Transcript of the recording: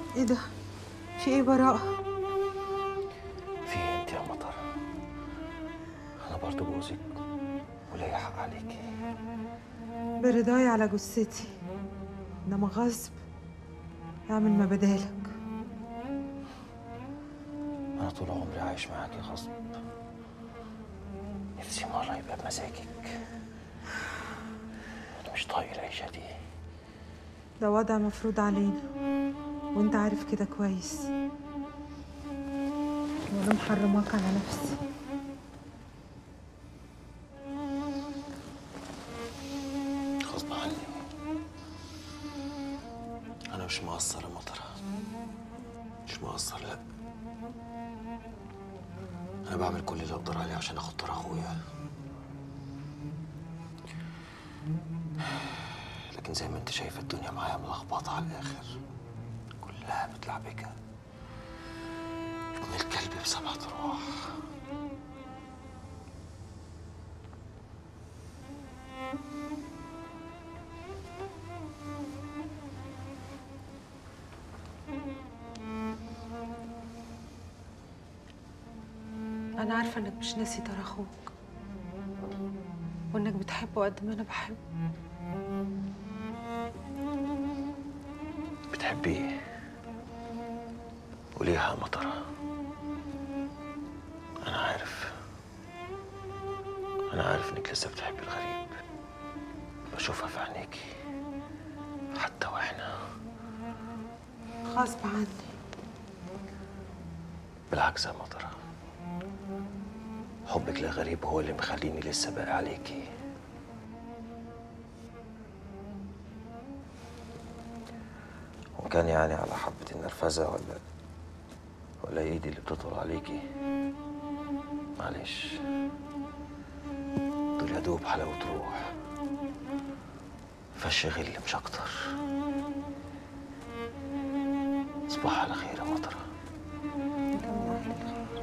ايه ده في ايه براءة في إيه انت يا مطر انا برضو جوزك وليا حق عليكي برضاي على جثتي انما غصب اعمل ما بدالك انا طول عمري عايش معاكي غصب نفسي مرة يبقى بمزاجك انا مش طايق العيشة دي ده وضع مفروض علينا وانت عارف كده كويس وانا محرماك على نفسي غصب عني انا مش مقصر يا مطر مش مقصر لا انا بعمل كل اللي اقدر عليه عشان اخد طار اخويا لكن زي ما انت شايف الدنيا معايا ملخبطه على الاخر كلها متلعبكه ابن الكلب بسبعة ارواح انا عارفة انك مش ناسي دار اخوك وانك بتحبه قد ما انا بحبه بتحبيه وليها مطرة أنا عارف أنا عارف إنك لسه بتحبي الغريب بشوفها في عينيكي حتى وإحنا غصب عني بالعكس يا مطرة حبك لغريب هو اللي مخليني لسه باقي عليكي وكان يعني على حبة النرفزة ولا ولا ايدي اللي بتطول عليكي معلش دول يا دوب حلاوة روح فش غل مش أكتر صباح على خير يا مطرة انت من اهل الخير